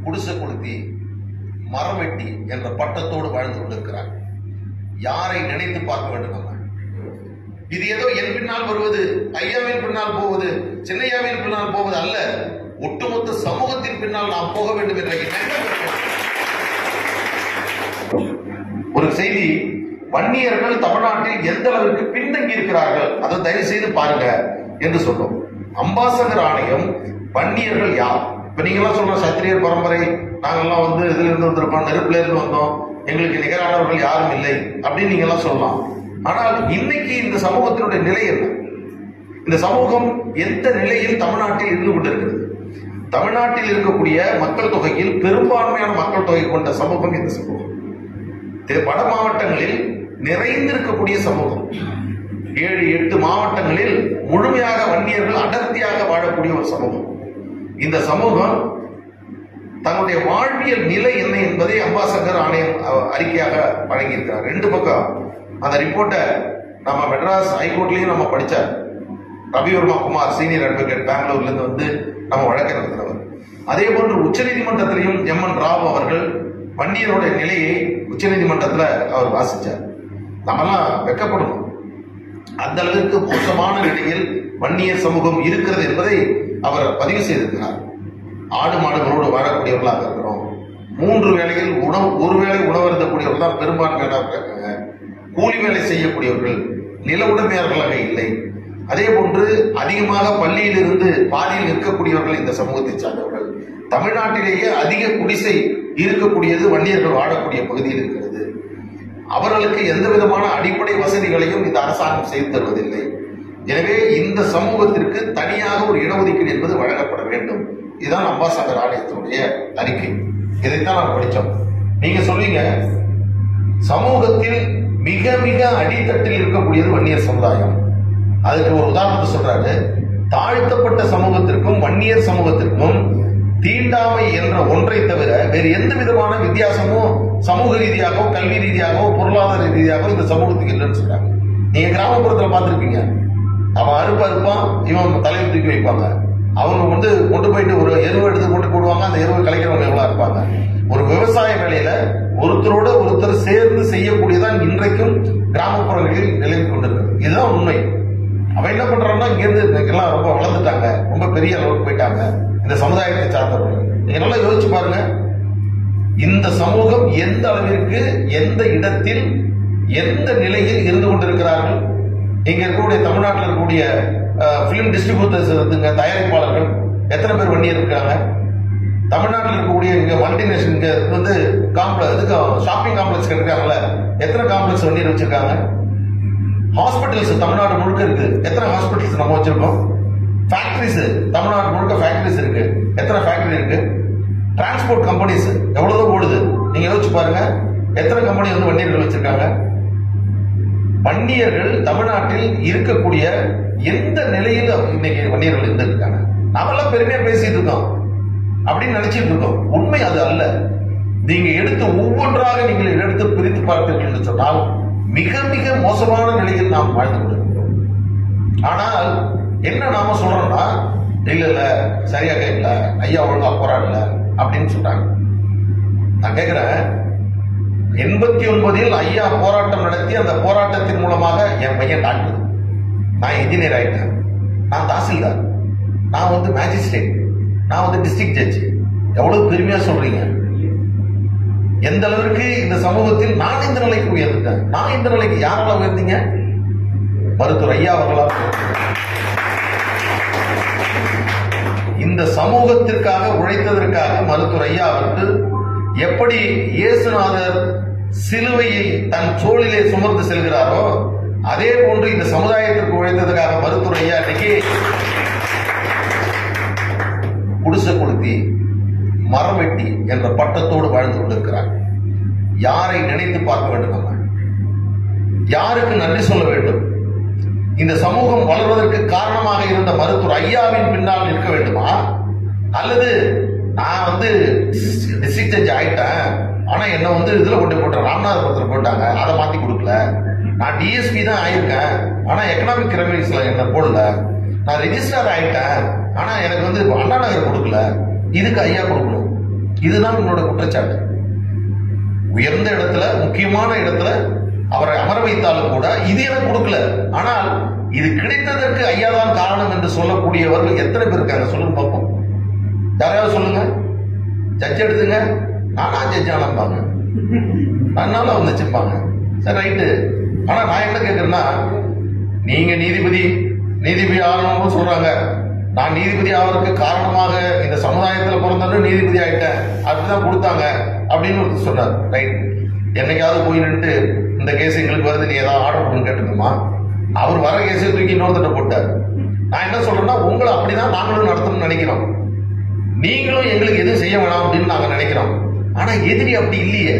குடிசை கொளுத்தி மரம் வெட்டி என்ற பட்டத்தோடு வாழ்ந்து கொண்டிருக்கிறார் யாரை நினைத்து பார்க்க வேண்டும் நம்ம இது ஏதோ என் பின்னால் வருவது ஐயாவின் பின்னால் போவது சின்னையாவின் பின்னால் போவது அல்ல ஒட்டுமொத்த சமூகத்தின் பின்னால் நாம் போக வேண்டும் என்ற எண்ணம் இருக்கிறது. ஒரு செய்தி வன்னியர்கள் தமிழ்நாட்டில் எந்த அளவிற்கு பின்தங்கி இருக்கிறார்கள் அதை தயவு செய்து பாருங்க என்று சொன்னோம் அம்பாசகர் ஆணையம் வன்னியர்கள் யார் இப்ப நீங்க எல்லாம் சொல்ற சத்திரியர் பரம்பரை நாங்கெல்லாம் வந்து இதுல இருந்து வந்திருக்கோம் நெருப்புல இருந்து வந்தோம் எங்களுக்கு நிகரானவர்கள் யாரும் இல்லை அப்படின்னு நீங்க எல்லாம் சொல்லலாம் ஆனால் இன்னைக்கு இந்த சமூகத்தினுடைய நிலை என்ன இந்த சமூகம் எந்த நிலையில் தமிழ்நாட்டில் இருந்து கொண்டிருக்கிறது தமிழ்நாட்டில் இருக்கக்கூடிய மக்கள் தொகையில் பெரும்பான்மையான மக்கள் தொகை கொண்ட சமூகம் இந்த சமூகம் தெ- வட மாவட்டங்களில் நிறைந்திருக்கக்கூடிய சமூகம் ஏழு எட்டு மாவட்டங்களில் முழுமையாக வன்னியர்கள் அடர்த்தியாக வாழக்கூடிய ஒரு சமூகம் இந்த சமூகம் தன்னுடைய வாழ்வியல் நிலை என்ன என்பதை அம்பாசங்கர் ஆணையம் அஹ், அறிக்கையாக வழங்கியிருக்கிறார் ரெண்டு பக்கம் அந்த ரிப்போர்ட்டை நம்ம மெட்ராஸ் ஹைகோர்ட்லயும் நம்ம படிச்சார் ரவிவர்மா குமார் சீனியர் அட்வொகேட் பெங்களூர்ல இருந்து வந்து நம்ம வழக்கு நடத்தினவர் அதே போன்று உச்சநீதிமன்றத்திலையும் எம் என் ராவ் அவர்கள் வன்னியருடைய நிலையை உச்சநீதிமன்றத்துல அவர் வாசிச்சார் நம்மெல்லாம் வெக்கப்படணும் அந்த அளவிற்கு மோசமான நிலையில் வன்னியர் சமூகம் இருக்கிறது என்பதை அவர் பதிவு செய்திருக்கிறார் ஆடு மாடுகளோடு வாழக்கூடியவர்களாக இருக்கிறோம் மூன்று வேளையில் உணவு ஒரு வேளை உணவு அருந்தக்கூடியவர்கள் தான் பெரும்பான்மையானவர்கள் இருக்காங்க கூலி வேலை செய்யக்கூடியவர்கள் நில உடைமையாளர்களாக இல்லை அதே போன்று அதிகமாக பள்ளியில் இருந்து பாதியில் நிற்கக்கூடியவர்கள் இந்த சமூகத்தை சார்ந்தவர்கள் தமிழ்நாட்டிலேயே அதிக குடிசை இருக்கக்கூடியது வன்னியர்கள் வாழக்கூடிய பகுதியில் இருக்கிறது அவர்களுக்கு எந்த விதமான அடிப்படை வசதிகளையும் இந்த அரசாங்கம் செய்து தருவதில்லை எனவே இந்த சமூகத்திற்கு தனியாக ஒரு இடஒதுக்கீடு என்பது வழங்கப்பட வேண்டும் இதுதான் அம்பாசங்கர் ஆலயத்தினுடைய அறிக்கை இதைத்தான் நாம் படித்தோம் நீங்க சொல்றீங்க சமூகத்தில் மிக மிக அடித்தட்டில் இருக்கக்கூடியது வன்னியர் சமுதாயம் அதுக்கு ஒரு உதாரணத்தை சொல்றாரு தாழ்த்தப்பட்ட சமூகத்திற்கும் வன்னியர் சமூகத்திற்கும் தீண்டாமை என்ற ஒன்றை தவிர வேறு எந்த விதமான வித்தியாசமும் சமூக ரீதியாகவோ கல்வி ரீதியாகவோ பொருளாதார ரீதியாகவோ இந்த சமூகத்துக்கு இல்லைன்னு சொல்றாங்க நீங்க கிராமப்புறத்துல பார்த்திருப்பீங்க அவன் அறுப்பு அறுப்பான் இவன் தலையில் தூக்கி வைப்பாங்க அவங்க வந்து கொண்டு போயிட்டு ஒரு எருவு எடுத்து கொண்டு போடுவாங்க அந்த எருவை கலைக்கிறவங்க எவ்வளவு இருப்பாங்க ஒரு விவசாய வேலையில ஒருத்தரோட ஒருத்தர் சேர்ந்து செய்யக்கூடியதான் இன்றைக்கும் கிராமப்புறங்களில் நிலவி கொண்டிருக்கிறது இதுதான் உண்மை அவன் என்ன பண்றான்னா இங்க இருந்து எல்லாம் ரொம்ப வளர்ந்துட்டாங்க ரொம்ப பெரிய அளவுக்கு போயிட்டாங்க இந்த சமுதாயத்தை சார்ந்தவர்கள் நீங்க நல்லா யோசிச்சு பாருங்க இந்த சமூகம் எந்த அளவிற்கு எந்த இடத்தில் எந்த நிலையில் இருந்து கொண்டிருக்கிறார்கள் இங்க இருக்கக்கூடிய தமிழ்நாட்டில் இருக்கக்கூடிய பிலிம் டிஸ்ட்ரிபியூட்டர்ஸ் இருந்துங்க தயாரிப்பாளர்கள் எத்தனை பேர் வண்டி இருக்காங்க தமிழ்நாட்டில் இருக்கக்கூடிய இங்க மல்டிநேஷனல் இங்க வந்து காம்ப்ளெக்ஸ் இதுக்கு ஷாப்பிங் காம்ப்ளெக்ஸ் இருக்காங்கல்ல எத்தனை காம்ப்ளெக்ஸ் வண்டி வச்சிருக்காங்க ஹாஸ்பிட்டல்ஸ் தமிழ்நாடு முழுக்க இருக்கு எத்தனை ஹாஸ்பிட்டல்ஸ் நம்ம வச்சிருக்கோம் ஃபேக்டரிஸ் தமிழ்நாடு முழுக்க ஃபேக்டரிஸ் இருக்கு எத்தனை ஃபேக்டரி இருக்கு டிரான்ஸ்போர்ட் கம்பெனிஸ் எவ்வளவு ஓடுது நீங்க யோசிச்சு பாருங்க எத்தனை கம்பெனி வந்து வண்டியர்கள் வச்சிருக்காங்க வன்னியர்கள் தமிழ்நாட்டில் இருக்கக்கூடிய எந்த நிலையில் இன்னைக்கு வன்னியர்கள் இருந்திருக்காங்க நாமெல்லாம் பெருமையா பேசிட்டு இருக்கோம் அப்படின்னு நினைச்சிட்டு இருக்கோம் உண்மை அது அல்ல நீங்க எடுத்து ஒவ்வொன்றாக நீங்கள் எடுத்து பிரித்து பார்த்தீர்கள் என்று சொன்னால் மிக மிக மோசமான நிலையில் நாம் வாழ்ந்து கொண்டிருக்கிறோம் ஆனால் என்ன நாம சொல்றோம்னா இல்ல இல்ல சரியா கேட்கல ஐயா ஒழுங்கா போராடல அப்படின்னு சொல்றாங்க நான் கேட்கிறேன் எண்பத்தி ஒன்பதில் ஐயா போராட்டம் நடத்தி அந்த போராட்டத்தின் மூலமாக என் பையன் டாக்டர் நான் இன்ஜினியர் ஆயிட்டேன் நான் தாசில்தார் நான் வந்து மேஜிஸ்ட்ரேட் நான் வந்து டிஸ்ட்ரிக்ட் ஜட்ஜ் எவ்வளவு பெருமையா சொல்றீங்க எந்த அளவிற்கு இந்த சமூகத்தில் நான் இந்த நிலைக்கு உயர்ந்துட்டேன் நான் இந்த நிலைக்கு யாரால உயர்ந்தீங்க மருத்துவர் ஐயா அவர்களால் உயர்ந்தீங்க. இந்த சமூகத்திற்காக உழைத்ததற்காக மருத்துவர் ஐயா அவர்கள் எப்படி இயேசுநாதர் சிலுவையை தன் தோளிலே சுமந்து செல்கிறாரோ அதே போன்று இந்த சமுதாயத்திற்கு உழைத்ததற்காக மருத்துவர் ஐயா இன்னைக்கு குடிசை கொளுத்தி மரம் வெட்டி என்ற பட்டத்தோடு வாழ்ந்து கொண்டிருக்கிறார் யாரை நினைத்து பார்க்க வேண்டும் நம்ம யாருக்கு நன்றி சொல்ல வேண்டும் இந்த சமூகம் வளர்வதற்கு காரணமாக இருந்த மருத்துவர் ஐயாவின் பின்னால் நிற்க வேண்டுமா அல்லது நான் வந்து டிஸ்ட்ரிக்ட் ஜட்ஜ் ஆயிட்டேன் ஆனா என்ன வந்து இதுல கொண்டு போட்ட ராமநாதபுரத்துல போட்டாங்க அதை மாத்தி கொடுக்கல நான் டிஎஸ்பி தான் ஆயிருக்கேன் ஆனா எக்கனாமிக் கிரிமினல்ஸ்ல என்ன போடல நான் ரெஜிஸ்டர் ஆயிட்டேன் ஆனா எனக்கு வந்து அண்ணா நகர் கொடுக்கல இதுக்கு ஐயா கொடுக்கணும் இதுதான் என்னோட குற்றச்சாட்டு உயர்ந்த இடத்துல முக்கியமான இடத்துல அவரை அமர வைத்தாலும் கூட இது எனக்கு கொடுக்கல ஆனால் இது கிடைத்ததற்கு ஐயா தான் காரணம் என்று சொல்லக்கூடியவர்கள் எத்தனை பேர் இருக்காங்க சொல்லுங்க பார்ப்போம் யாரையாவது சொல்லுங்க ஜட்ஜ் எடுத்துங்க நானா ஜட்ஜ் ஆனப்பாங்க அதனால வந்துச்சுப்பாங்க சரி ரைட்டு ஆனா நான் என்ன கேட்கறேன்னா நீங்க நீதிபதி நீதிபதி ஆகணும்னு சொல்றாங்க நான் நீதிபதி ஆவதற்கு காரணமாக இந்த சமுதாயத்துல பிறந்தோன்னு நீதிபதி ஆயிட்டேன் அப்படிதான் கொடுத்தாங்க அப்படின்னு ஒருத்தர் சொன்னார் ரைட் என்னைக்காவது போய் நின்று இந்த கேஸ் எங்களுக்கு வருது நீ ஏதாவது ஆர்டர் பண்ணு கேட்டுக்குமா அவர் வர கேஸை தூக்கி இன்னொருத்தட்ட போட்டார் நான் என்ன சொல்றேன்னா உங்களை அப்படிதான் நாங்களும் நடத்தணும்னு நினைக்கிறோம் நீங்களும் எங்களுக்கு எதுவும் செய்ய வேணாம் அப்படின்னு நாங்க நினைக்கிறோம் ஆனா எதிரி அப்படி இல்லையே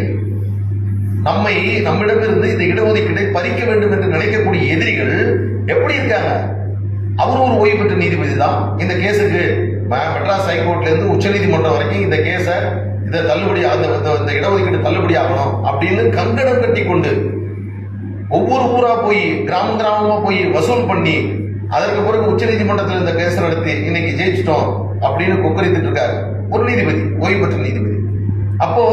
நம்மை நம்மிடமிருந்து இந்த இடஒதுக்கீட்டை பறிக்க வேண்டும் என்று நினைக்கக்கூடிய எதிரிகள் எப்படி இருக்காங்க அவர் ஒரு ஓய்வு பெற்ற நீதிபதி தான் இந்த கேஸுக்கு ம- மெட்ராஸ் ஹைகோர்ட்ல இருந்து உச்சநீதிமன்றம் வரைக்கும் இந்த கேஸை இதை தள்ளுபடி அந்த இந்த- இந்த இடஒதுக்கீடு தள்ளுபடி ஆகணும் அப்படின்னு கங்கணம் கட்டி கொண்டு ஒவ்வொரு ஊரா போய் கிராமம் கிராமமா போய் வசூல் பண்ணி அதற்கு பிறகு உச்சநீதிமன்றத்தில் இந்த கேஸ் நடத்தி இன்னைக்கு ஜெயிச்சிட்டோம் அப்படின்னு கொக்கரித்துட்டு இருக்காரு ஒரு நீதிபதி ஓய்வு பெற்ற நீதிபதி அப்போ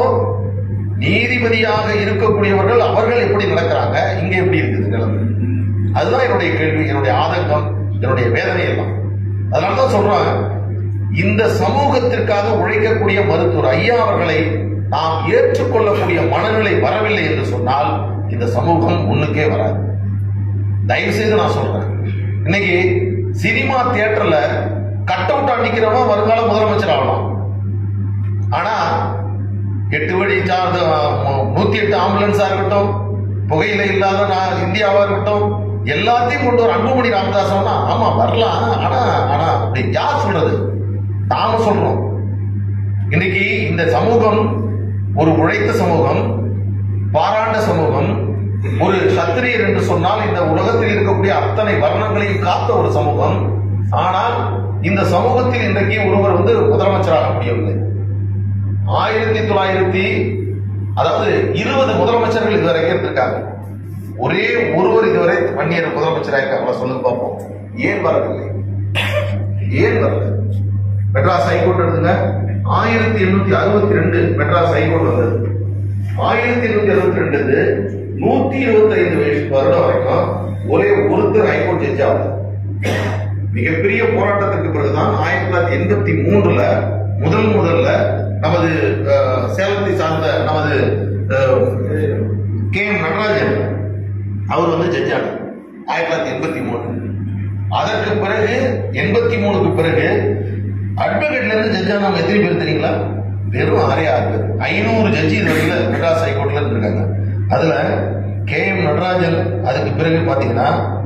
நீதிபதியாக இருக்கக்கூடியவர்கள் அவர்கள் எப்படி நடக்கிறாங்க இங்க எப்படி இருக்குது நிலைமை அதுதான் என்னுடைய கேள்வி என்னுடைய ஆதங்கம் என்னுடைய வேதனை எல்லாம் அதனால தான் சொல்றேன் இந்த சமூகத்திற்காக உழைக்கக்கூடிய மருத்துவர் ஐயா அவர்களை நாம் ஏற்றுக்கொள்ளக்கூடிய மனநிலை வரவில்லை என்று சொன்னால் இந்த சமூகம் முன்னுக்கே வராது தயவு செய்து நான் சொல்றேன் இன்னைக்கு சினிமா தியேட்டர்ல கட் அவுட் அடிக்கிறவன் வருங்கால முதலமைச்சர் ஆகலாம் ஆனா எட்டு வழி சார்ந்த மு- நூத்தி எட்டு ஆம்புலன்ஸா இருக்கட்டும் புகையில இல்லாத நான் இந்தியாவா இருக்கட்டும் எல்லாத்தையும் கொண்டு ஒரு அன்புமணி ராமதாஸ் சொன்னா ஆமா வரலாம் ஆனா ஆனா அப்படி யார் சொல்றது நாம சொல்றோம் இன்னைக்கு இந்த சமூகம் ஒரு உழைத்த சமூகம் பாராண்ட சமூகம் ஒரு சத்திரியர் என்று சொன்னால் இந்த உலகத்தில் இருக்கக்கூடிய அத்தனை வர்ணங்களையும் காத்த ஒரு சமூகம் ஆனால் இந்த சமூகத்தில் இன்றைக்கு ஒருவர் வந்து முதலமைச்சராக முடியவில்லை ஆயிரத்தி தொள்ளாயிரத்தி அதாவது இருபது முதலமைச்சர்கள் இதுவரை இருந்திருக்காங்க ஒரே ஒருவர் இதுவரை வன்னியர் முதலமைச்சராக இருக்காங்களா சொல்லுங்க பார்ப்போம் ஏன் வரவில்லை ஏன் வரல மெட்ராஸ் ஹைகோர்ட் எடுத்துங்க ஆயிரத்தி எண்ணூத்தி அறுபத்தி ரெண்டு மெட்ராஸ் ஹைகோர்ட் வந்தது ஆயிரத்தி எண்ணூத்தி அறுபத்தி ரெண்டு நூத்தி இருபத்தி ஐந்து வருடம் வரைக்கும் ஒரே ஒருத்தர் ஹைகோர்ட் ஜட்ஜ் ஆகுது மிகப்பெரிய போராட்டத்திற்கு பிறகுதான் ஆயிரத்தி தொள்ளாயிரத்தி எண்பத்தி மூன்றுல முதல் முதல்ல நமது அஹ், சேலத்தை சார்ந்த நமது கே எம் நடராஜன் அவர் வந்து ஜட்ஜ் ஆனார் ஆயிரத்தி தொள்ளாயிரத்தி எண்பத்தி மூணு அதற்கு பிறகு எண்பத்தி மூணுக்கு பிறகு அட்வொகேட்ல இருந்து ஜட்ஜ் ஆனவங்க எத்தனை பேர் தெரியுங்களா வெறும் ஆறே ஆறு பேர் ஐநூறு ஜட்ஜி இது வரையில மெட்ராஸ் ஹைகோர்ட்ல இருந்திருக்காங்க அதுல கே எம் நடராஜன் அதுக்கு பிறகு பாத்தீங்கன்னா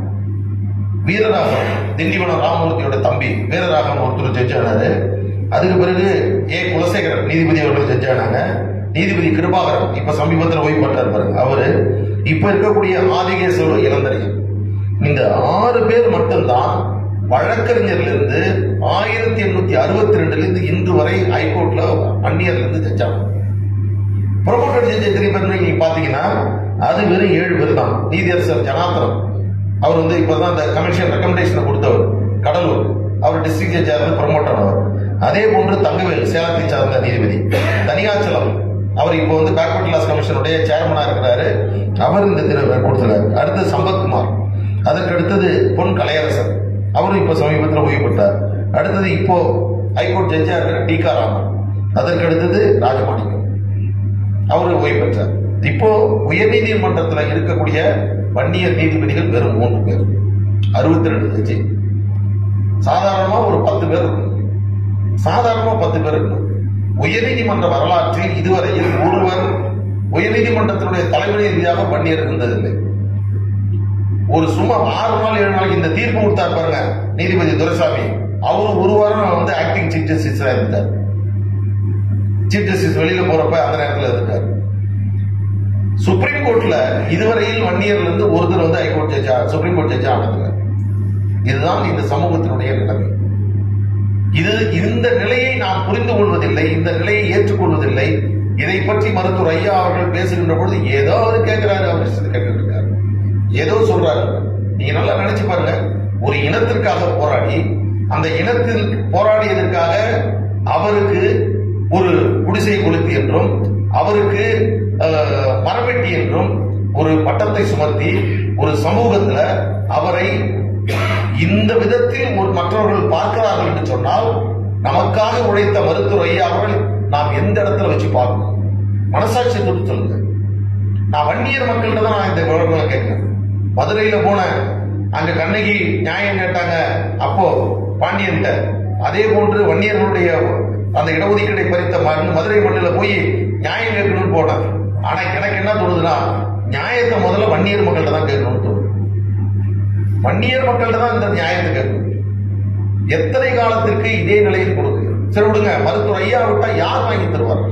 வீரராகவன் திண்டிவனம் ராமமூர்த்தியோட தம்பி வீரராகவன் ஒருத்தர் ஜட்ஜ் ஆனாரு அதுக்கு பிறகு ஏ குலசேகரன் நீதிபதி அவர்கள் ஜட்ஜ் ஆனாங்க நீதிபதி கிருபாகரன் இப்ப சமீபத்தில் ஓய்வு பெற்றார் பாருங்க அவரு இப்ப இருக்கக்கூடிய ஆதிகேஸ்வரர் இளந்தரையன் இந்த ஆறு பேர் மட்டும்தான் வழக்கறிஞர்ல இருந்து ஆயிரத்தி எண்ணூத்தி அறுபத்தி ரெண்டுல இருந்து இன்று வரை ஹைகோர்ட்ல அந்நியர்ல இருந்து ஜட்ஜ் ஆனாங்க ப்ரொமோட்டட் ஜட்ஜ் எத்தனை பேர் நீங்க பாத்தீங்கன்னா அது வெறும் ஏழு பேர் தான் நீதியரசர் ஜனார்த்தனம் அவர் வந்து இப்பதான் அந்த கமிஷன் ரெக்கமெண்டேஷனை கொடுத்தவர் கடலூர் அவர் டிஸ்ட்ரிக்ட் ஜட்ஜா இருந்து ப்ரொமோட் ஆனவர் அதே போன்று தங்கவேல் சேலத்தை சார்ந்த நீதிபதி தனியாச்சலம் அவர் இப்போ வந்து பேக்வர்ட் கிளாஸ் கமிஷனுடைய சேர்மனா இருக்கிறாரு அவர் இந்த திரு கொடுத்துறாரு அடுத்து சம்பத்குமார் அதற்கு அடுத்தது பொன் கலையரசன் அவரும் இப்போ சமீபத்தில் ஓய்வு பெற்றார் அடுத்தது இப்போ ஹைகோர்ட் ஜட்ஜா இருக்கிற டிகா ராமன் அதற்கு அடுத்தது ராஜமாணிக்கம் அவர் ஓய்வு பெற்றார் இப்போ உயர்நீதிமன்றத்தில் இருக்கக்கூடிய வன்னியர் நீதிபதிகள் வெறும் மூன்று பேர் அறுபத்தி ரெண்டு ஜட்ஜி சாதாரணமா ஒரு பத்து பேர் இருக்கணும் சாதாரணமா பத்து பேர் இருக்கணும் உயர்நீதிமன்ற வரலாற்றில் இதுவரையில் ஒருவர் உயர்நீதிமன்றத்தினுடைய தலைமை நீதியாக வன்னியர் இருந்ததில்லை ஒரு சும்மா ஆறு நாள் ஏழு நாளைக்கு இந்த தீர்ப்பு கொடுத்தார் பாருங்க நீதிபதி துரைசாமி அவர் ஒரு வாரம் வந்து ஆக்டிங் சீஃப் ஜஸ்டிஸா இருந்தார் சீஃப் ஜஸ்டிஸ் வெளியில போறப்ப அந்த நேரத்தில் இருக்காரு சுப்ரீம் கோர்ட்ல இதுவரையில் வன்னியர்ல இருந்து ஒருத்தர் வந்து ஹைகோர்ட் ஜட்ஜா சுப்ரீம் கோர்ட் ஜட்ஜா ஆனதில்லை இதுதான் இந்த சமூகத்தினுடைய நிலைமை இது இந்த நிலையை நாம் புரிந்து கொள்வதில்லை இந்த நிலையை ஏற்றுக்கொள்வதில்லை இதை பற்றி மருத்துவர் ஐயா அவர்கள் பேசுகின்ற பொழுது ஏதோ அவர் கேட்கிறாரு அவர் இஷ்டத்துக்கு கேட்டுட்டு இருக்காரு ஏதோ சொல்றாரு நீங்க நல்லா நினைச்சு பாருங்க ஒரு இனத்திற்காக போராடி அந்த இனத்தில் போராடியதற்காக அவருக்கு ஒரு குடிசை என்றும் அவருக்கு அஹ், மரவெட்டி என்றும் ஒரு பட்டத்தை சுமத்தி ஒரு சமூகத்துல அவரை இந்த விதத்தில் ஒரு மற்றவர்கள் பார்க்கிறார்கள் என்று சொன்னால் நமக்காக உழைத்த மருத்துவர் ஐயா அவர்கள் நாம் எந்த இடத்துல வச்சு பார்க்கணும் மனசாட்சி தொட்டு சொல்லுங்க நான் வன்னியர் மக்கள்கிட்ட தான் நான் இந்த விவரங்களை கேட்கிறேன் மதுரையில போனேன் அங்க கண்ணகி நியாயம் கேட்டாங்க அப்போ பாண்டியன்ட்ட அதே போன்று வன்னியர்களுடைய அந்த இடஒதுக்கீடை பறித்த மண் மதுரை மண்ணில் போய் நியாயம் கேட்கணும்னு போனேன் ஆனா எனக்கு என்ன தோணுதுன்னா நியாயத்தை முதல்ல வன்னியர் மக்கள்கிட்ட தான் கேட்கணும்னு தோணுது வன்னியர் மக்கள்கிட்ட தான் இந்த நியாயத்தை கேட்கணும் எத்தனை காலத்திற்கு இதே நிலையில் கொடுக்கு சரி விடுங்க மருத்துவர் ஐயா விட்டா யார் வாங்கி தருவார்கள்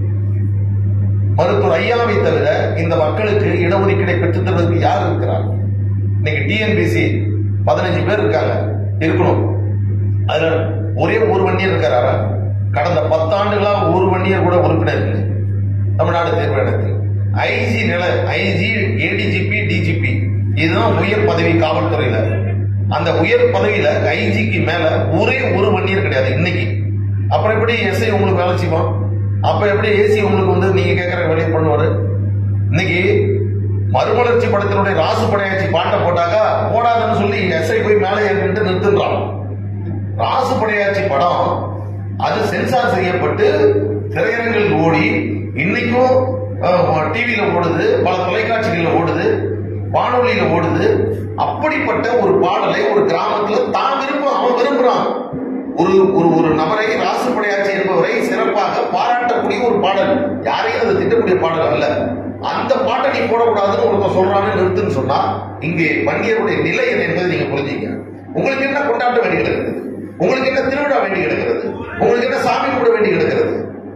மருத்துவர் ஐயாவை தவிர இந்த மக்களுக்கு இடஒதுக்கீடை பெற்றுத் தருவதற்கு யார் இருக்கிறார் இன்னைக்கு டிஎன்பிசி பதினஞ்சு பேர் இருக்காங்க இருக்கணும் அதுல ஒரே ஒரு வன்னியர் இருக்காரா கடந்த பத்தாண்டுகளா ஒரு வன்னியர் கூட உறுப்பினர் இல்லை தமிழ்நாடு தேர்வாணையத்தில் ஐஜி நிலை ஐஜி ஏடிஜிபி டிஜிபி இதுதான் உயர் பதவி காவல்துறையில அந்த உயர் பதவியில ஐஜிக்கு மேல ஒரே ஒரு வன்னியர் கிடையாது இன்னைக்கு அப்புறம் எப்படி எஸ்ஐ உங்களுக்கு வேலை செய்வான் அப்ப எப்படி ஏசி உங்களுக்கு வந்து நீங்க கேட்கற வேலையை பண்ணுவாரு இன்னைக்கு மறுமலர்ச்சி படத்தினுடைய ராசு படையாச்சி பாட்டை போட்டாக்கா போடாதன்னு சொல்லி எஸ்ஐ போய் மேலே ஏறிட்டு நிறுத்துன்றான் ராசு படையாச்சி படம் அது சென்சார் செய்யப்பட்டு திரையரங்கில் ஓடி இன்னைக்கும் டிவியில ஓடுது பல தொலைக்காட்சிகளில் ஓடுது வானொலியில ஓடுது அப்படிப்பட்ட ஒரு பாடலை ஒரு கிராமத்துல தான் விருப்பம் அவன் விரும்புறான் ஒரு ஒரு ஒரு நபரை ராசு படையாச்சி என்பவரை சிறப்பாக பாராட்டக்கூடிய ஒரு பாடல் யாரையும் அதை திட்டக்கூடிய பாடல் அல்ல அந்த பாட்டை நீ போடக்கூடாதுன்னு ஒருத்தர் சொல்றான்னு நிறுத்துன்னு சொன்னா இங்கே வன்னியருடைய நிலை என்ன என்பதை நீங்க புரிஞ்சுங்க உங்களுக்கு என்ன கொண்டாட்ட வேண்டி கிடக்குது உங்களுக்கு என்ன திருவிழா வேண்டி கிடக்கிறது உங்களுக்கு என்ன சாமி கும்பிட வேண்டி கிடக்கிறது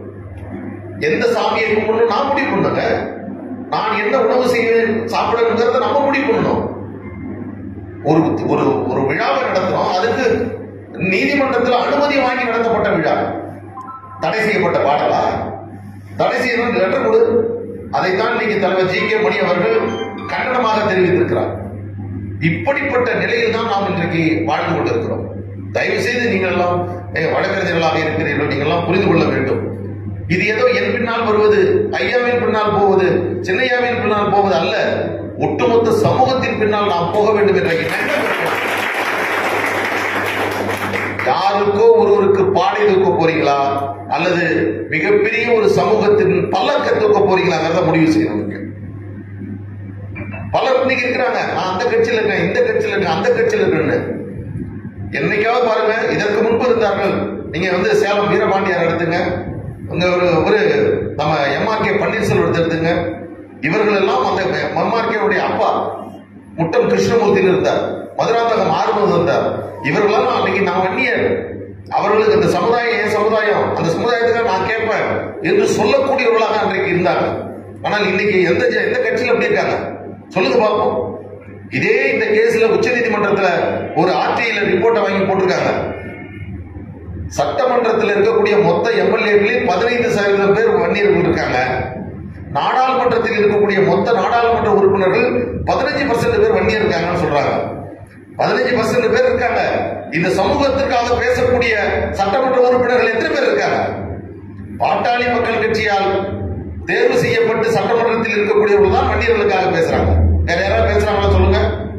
எந்த சாமியை கும்பிடணும் நான் முடிவு பண்ணுங்க நான் என்ன உணவு செய்வேன் சாப்பிடணுங்கிறத நம்ம முடிவு பண்ணணும் ஒரு ஒரு ஒரு விழாவை நடத்துறோம் அதுக்கு நீதிமன்றத்தில் அனுமதி வாங்கி நடத்தப்பட்ட விழா தடை செய்யப்பட்ட பாடலா தடை செய்யணும் லெட்டர் கொடு அதைத்தான் இன்னைக்கு தலைவர் ஜி கே மணி அவர்கள் கண்டனமாக தெரிவித்திருக்கிறார் இப்படிப்பட்ட நிலையில் தான் நாம் இன்றைக்கு வாழ்ந்து கொண்டிருக்கிறோம் தயவு செய்து நீங்கள் எல்லாம் eh, வழக்கறிஞர்களாக இருக்கிறீர்கள் நீங்கள் எல்லாம் புரிந்து கொள்ள வேண்டும் இது ஏதோ என் பின்னால் வருவது ஐயாவின் பின்னால் போவது சின்னையாவின் பின்னால் போவது அல்ல ஒட்டுமொத்த சமூகத்தின் பின்னால் நாம் போக வேண்டும் என்ற எண்ணம் இருக்கிறது. யாருக்கோ ஒருவருக்கு பாடை தூக்க போறீங்களா அல்லது மிகப்பெரிய ஒரு சமூகத்தின் பல்லக்க தூக்க போறீங்களாங்கிறத முடிவு செய்யணும் நீங்க. பலர் இன்னைக்கு இருக்கிறாங்க நான் அந்த கட்சியில் இருக்கேன் இந்த கட்சியில் இருக்கேன் அந்த கட்சியில் இருக்கேன்னு என்னைக்காவது பாருங்க இதற்கு முன்பு இருந்தார்கள் நீங்க வந்து சேலம் வீரபாண்டியார் எடுத்துங்க அங்க ஒரு ஒரு நம்ம எம்ஆர்கே பன்னீர்செல்வத்தை எடுத்துங்க இவர்கள் எல்லாம் அந்த எம்ஆர்கே அப்பா முட்டம் கிருஷ்ணமூர்த்தி இருந்தார் மதுராந்தகம் ஆறுமுகம் இருந்தார் இவர்களெல்லாம் அன்னைக்கு நான் வன்னியர் அவர்களுக்கு இந்த சமுதாயம் என் சமுதாயம் அந்த சமுதாயத்துக்கு நான் கேட்பேன் என்று சொல்லக்கூடியவர்களாக அன்றைக்கு இருந்தாங்க ஆனால் இன்னைக்கு எந்த ஜ- எந்த கட்சியில் அப்படி இருக்காங்க சொல்லுங்க பார்ப்போம் இதே இந்த கேஸ்ல உச்சநீதிமன்றத்துல ஒரு ஆர்டிஐல ரிப்போர்ட்டை வாங்கி போட்டிருக்காங்க சட்டமன்றத்தில் இருக்கக்கூடிய மொத்த எம்எல்ஏக்களில் பதினைந்து சதவீதம் பேர் வன்னியர்கள் இருக்காங்க நாடாளுமன்றத்தில் இருக்கக்கூடிய மொத்த நாடாளுமன்ற உறுப்பினர்கள் பதினஞ்சு பர்சன்ட் பேர் வன்னியர் இருக்காங்கன்னு சொல்றாங்க பதினஞ்சு பர்சன்ட் பேர் இருக்காங்க இந்த சமூகத்திற்காக பேசக்கூடிய சட்டமன்ற உறுப்பினர்கள் எத்தனை பேர் இருக்காங்க பாட்டாளி மக்கள் கட்சியால் தேர்வு செய்யப்பட்டு சட்டமன்றத்தில் இருக்கக்கூடியவர்கள் தான் வன்னியர்களுக்காக பேசுறாங்க வேற யாராவது பேசுறாங்களா சொல்லுங்க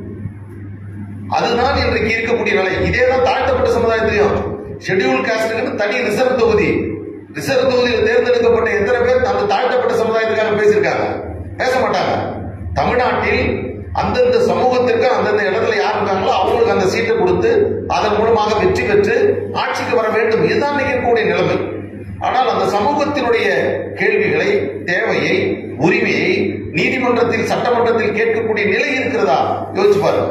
அதுதான் இன்றைக்கு இருக்கக்கூடிய நிலை இதே தான் தாழ்த்தப்பட்ட சமுதாயத்திலையும் ஷெட்யூல் காஸ்டுக்கு தனி ரிசர்வ் தொகுதி ரிசர்வ் தொகுதியில் தேர்ந்தெடுக்கப்பட்ட எத்தனை பேர் அந்த தாழ்த்தப்பட்ட சமுதாயத்துக்காக பேசியிருக்காங்க பேச மாட்டாங்க தமிழ்நாட்டில் அந்தந்த சமூகத்திற்கு அந்தந்த இடத்துல யார் இருக்காங்களோ அவங்களுக்கு அந்த சீட்டை கொடுத்து அதன் மூலமாக வெற்றி பெற்று ஆட்சிக்கு வர வேண்டும் இதுதான் இன்னைக்கு இருக்கக்கூடிய நிலைமை ஆனால் அந்த சமூகத்தினுடைய கேள்விகளை தேவையை உரிமையை நீதிமன்றத்தில் சட்டமன்றத்தில் கேட்கக்கூடிய நிலை இருக்கிறதா யோசிச்சு பாருங்க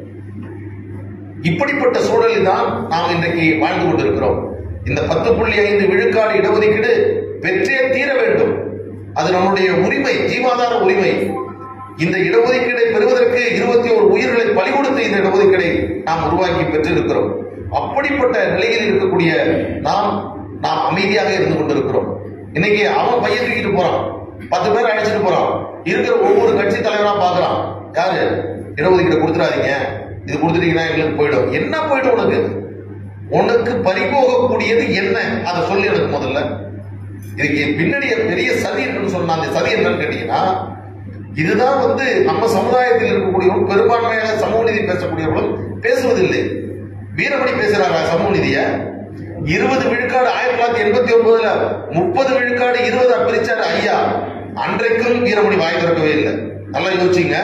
இப்படிப்பட்ட சூழலில் தான் நாம் இன்றைக்கு வாழ்ந்து கொண்டிருக்கிறோம் இந்த பத்து புள்ளி ஐந்து விழுக்காடு இடஒதுக்கீடு பெற்றே தீர வேண்டும் அது நம்முடைய உரிமை ஜீவாதார உரிமை இந்த இடஒதுக்கீடை பெறுவதற்கு இருபத்தி ஒரு உயிர்களை பலி கொடுத்து இந்த இடஒதுக்கீடை நாம் உருவாக்கி பெற்றிருக்கிறோம் அப்படிப்பட்ட நிலையில் இருக்கக்கூடிய நாம் நாம் அமைதியாக இருந்து கொண்டிருக்கிறோம் இன்னைக்கு அவன் பையன் தூக்கிட்டு போறான் பத்து பேர் அழைச்சிட்டு போறான் இருக்கிற ஒவ்வொரு கட்சி தலைவரா பாக்குறான் யாரு இடஒதுக்கீடு கொடுத்துடாதீங்க இது கொடுத்துட்டீங்கன்னா எங்களுக்கு போயிடும் என்ன போயிடும் உனக்கு உனக்கு பறிபோகக்கூடியது என்ன அதை சொல்லி எனக்கு முதல்ல இதுக்கு பின்னணிய பெரிய சதி என்னன்னு சொன்னா அந்த சதி என்னன்னு கேட்டீங்கன்னா இதுதான் வந்து நம்ம சமுதாயத்தில் இருக்கக்கூடியவர்கள் பெரும்பான்மையாக சமூக நீதி பேசக்கூடியவர்களும் பேசுவதில்லை வீரமணி பேசுறாங்க சமூக நீதிய இருபது விழுக்காடு ஆயிரத்தி தொள்ளாயிரத்தி எண்பத்தி ஒன்பதுல முப்பது விழுக்காடு இருபது பிரிச்சாரு ஐயா அன்றைக்கும் வீரமணி வாய் திறக்கவே இல்லை நல்லா யோசிச்சுங்க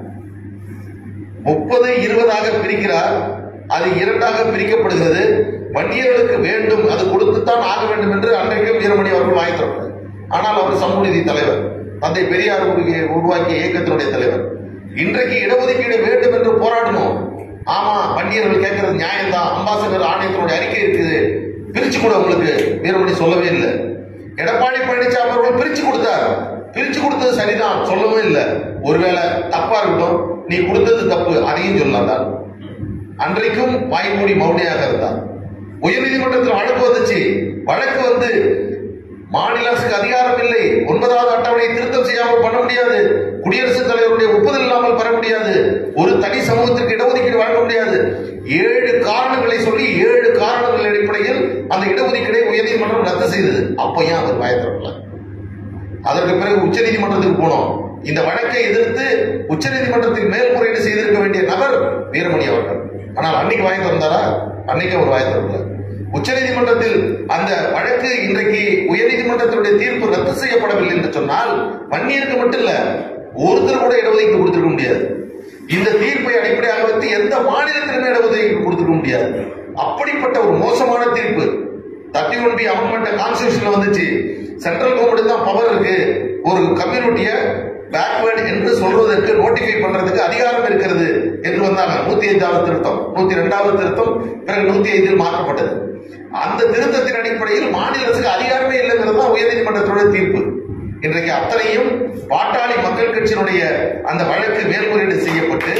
முப்பது இருபதாக பிரிக்கிறார் அது இரண்டாக பிரிக்கப்படுகிறது வன்னியர்களுக்கு வேண்டும் அது கொடுத்துத்தான் ஆக வேண்டும் என்று அன்றைக்கும் வீரமணி அவர்கள் வாய் திறப்பார் ஆனால் அவர் சமூக நீதி தலைவர் தந்தை பெரியார் உருவாக்கிய- உருவாக்கிய இயக்கத்தினுடைய தலைவர் இன்றைக்கு இடஒதுக்கீடு வேண்டும் என்று போராடணும் ஆமா வன்னியர்கள் கேட்கறது நியாயம்தான் அம்பாசகர் ஆணையத்தினுடைய அறிக்கை இருக்குது பிரிச்சு கூட உங்களுக்கு வீரமணி சொல்லவே இல்லை எடப்பாடி பழனிசாமி அவர்கள் பிரிச்சு கொடுத்தார் பிரிச்சு கொடுத்தது சரிதான் சொல்லவும் இல்லை ஒருவேளை தப்பா இருக்கட்டும் நீ கொடுத்தது தப்பு அதையும் சொல்லலாம் அன்றைக்கும் வாய்மூடி மௌனியாக இருந்தார் உயர்நீதிமன்றத்தில் வழக்கு வந்துச்சு வழக்கு வந்து மாநில அரசுக்கு அதிகாரம் இல்லை ஒன்பதாவது அட்டவணை திருத்தம் செய்யாமல் பண்ண முடியாது குடியரசுத் தலைவருடைய ஒப்புதல் இல்லாமல் பெற முடியாது ஒரு தனி சமூகத்திற்கு இடஒதுக்கீடு வழங்க முடியாது ஏழு காரணங்களை சொல்லி ஏழு காரணங்கள் அடிப்படையில் அந்த இடஒதுக்கீடை உயர்நீதிமன்றம் ரத்து செய்தது அப்ப ஏன் அவர் வாயத்திறக்கல அதற்கு பிறகு உச்சநீதிமன்றத்துக்கு போனோம் இந்த வழக்கை எதிர்த்து உச்சநீதிமன்றத்தில் மேல்முறையீடு செய்திருக்க வேண்டிய நபர் வீரமணி அவர்கள் ஆனால் அன்னைக்கு வாங்கி திறந்தாரா அன்னைக்கு அவர் வாங்கி திறக்கல உச்சநீதிமன்றத்தில் அந்த வழக்கு இன்றைக்கு உயர்நீதிமன்றத்தினுடைய தீர்ப்பு ரத்து செய்யப்படவில்லை என்று சொன்னால் வன்னியருக்கு மட்டும் இல்ல ஒருத்தர் கூட இடஒதுக்கீடு கொடுத்திருக்க முடியாது இந்த தீர்ப்பை அடிப்படையாக வைத்து எந்த மாநிலத்திலுமே இடஒதுக்கீடு கொடுத்திருக்க முடியாது அப்படிப்பட்ட ஒரு மோசமான தீர்ப்பு தர்ட்டி ஒன் பி அமெண்ட்மெண்ட் கான்ஸ்டியூஷன்ல வந்துச்சு சென்ட்ரல் கவர்மெண்ட் தான் பவர் இருக்கு ஒரு கம்யூனிட்டிய பேக்வேர்டு என்று சொல்வதற்கு நோட்டிஃபை பண்றதுக்கு அதிகாரம் இருக்கிறது என்று வந்தாங்க நூத்தி ஐந்தாவது திருத்தம் நூத்தி ரெண்டாவது திருத்தம் பிறகு நூத்தி ஐந்தில் மாற்றப்பட்டது அந்த திருத்தத்தின் அடிப்படையில் மாநில அரசுக்கு அதிகாரமே இல்லைங்கிறது தான் உயர்நீதிமன்றத்தோட தீர்ப்பு இன்றைக்கு அத்தனையும் பாட்டாளி மக்கள் கட்சியினுடைய அந்த வழக்கு மேல்முறையீடு செய்யப்பட்டு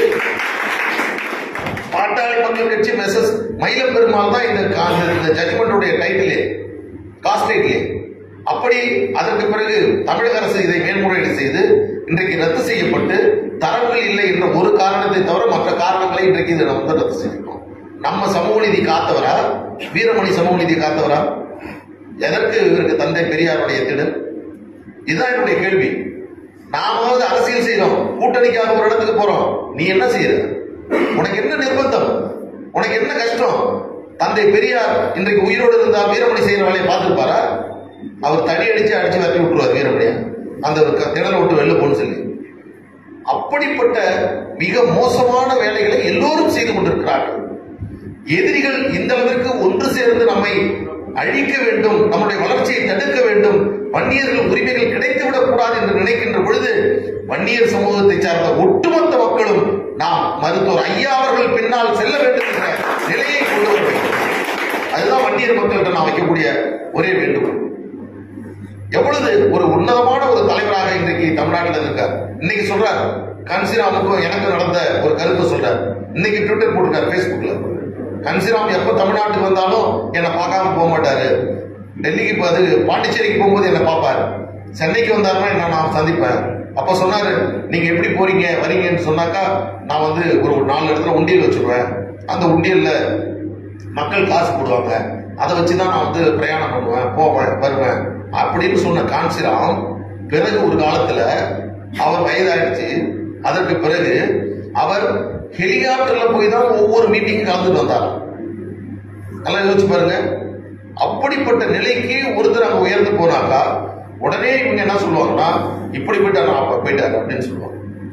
பாட்டாளி மக்கள் கட்சி மெசஸ் மயிலம் பெருமாள் தான் இந்த கா- இந்த ஜட்ஜ்மெண்டுடைய டைட்டிலே காஸ்டேட்லே அப்படி அதற்கு பிறகு தமிழக அரசு இதை மேல்முறையீடு செய்து இன்றைக்கு ரத்து செய்யப்பட்டு தரவுகள் இல்லை என்ற ஒரு காரணத்தை தவிர மற்ற காரணங்களை இன்றைக்கு இதை நம்ம ரத்து செய்திருக்கோம் நம்ம சமூக நீதி காத்தவரா வீரமணி சமூக நீதி காத்தவரா எதற்கு இவருக்கு தந்தை பெரியாருடைய திடல் இதுதான் என்னுடைய கேள்வி நாமாவது அரசியல் செய்யறோம் கூட்டணிக்காக ஒரு இடத்துக்கு போறோம் நீ என்ன செய்யற உனக்கு என்ன நிர்பந்தம் உனக்கு என்ன கஷ்டம் தந்தை பெரியார் இன்றைக்கு உயிரோடு இருந்தா வீரமணி செய்யற வேலையை பார்த்துருப்பாரா அவர் தடி அடிச்சு அடிச்சு வரட்டி விட்டுருவார் வீரமணியா அந்த ஒரு க- திணற விட்டு வெளில போன்னு சொல்லி அப்படிப்பட்ட மிக மோசமான வேலைகளை எல்லோரும் செய்து கொண்டிருக்கிறார்கள் எதிரிகள் இந்த அளவிற்கு ஒன்று சேர்ந்து நம்மை அழிக்க வேண்டும் நம்முடைய வளர்ச்சியை தடுக்க வேண்டும் வன்னியர்கள் உரிமைகள் கிடைத்துவிடக் கூடாது என்று நினைக்கின்ற பொழுது வன்னியர் சமூகத்தை சார்ந்த ஒட்டுமொத்த மக்களும் நாம் மருத்துவர் ஐயா அவர்கள் பின்னால் செல்ல வேண்டும் என்ற நிலையை கொண்டு வர வேண்டும் அதுதான் வன்னியர் மக்கள்கிட்ட நான் வைக்கக்கூடிய ஒரே வேண்டுகோள் எவ்வளவு ஒரு உன்னதமான ஒரு தலைவராக இன்றைக்கு தமிழ்நாட்டில் இருக்கார் இன்னைக்கு சொல்றார் கன்சிராமுக்கும் எனக்கும் நடந்த ஒரு கருத்தை சொல்றார் இன்னைக்கு ட்விட்டர் போட்டிருக்காரு Facebookல கன்சிராம் எப்ப தமிழ்நாட்டுக்கு வந்தாலும் என்னை பார்க்காம போக மாட்டாரு டெல்லிக்கு இப்போ அது பாண்டிச்சேரிக்கு போகும்போது என்னை பார்ப்பாரு சென்னைக்கு வந்தாருன்னா என்ன நான் சந்திப்பேன் அப்ப சொன்னாரு நீங்க எப்படி போறீங்க வரீங்கன்னு சொன்னாக்கா நான் வந்து ஒரு நாலு இடத்துல உண்டியல் வச்சிருவேன் அந்த உண்டியல்ல மக்கள் காசு போடுவாங்க அதை வச்சு தான் நான் வந்து பிரயாணம் பண்ணுவேன் போவேன் வருவேன் அப்படின்னு சொன்ன காஞ்சிராம் பிறகு ஒரு காலத்துல அவர் வயதாயிடுச்சு அதற்கு பிறகு அவர் ஹெலிகாப்டர்ல போய் தான் ஒவ்வொரு மீட்டிங் கலந்துட்டு வந்தார் நல்லா யோசிச்சு பாருங்க அப்படிப்பட்ட நிலைக்கு ஒருத்தர் அங்க உயர்ந்து போனாக்கா உடனே இவங்க என்ன சொல்லுவாங்கன்னா இப்படி போயிட்டாரு அப்ப போயிட்டாரு அப்படின்னு சொல்லுவாங்க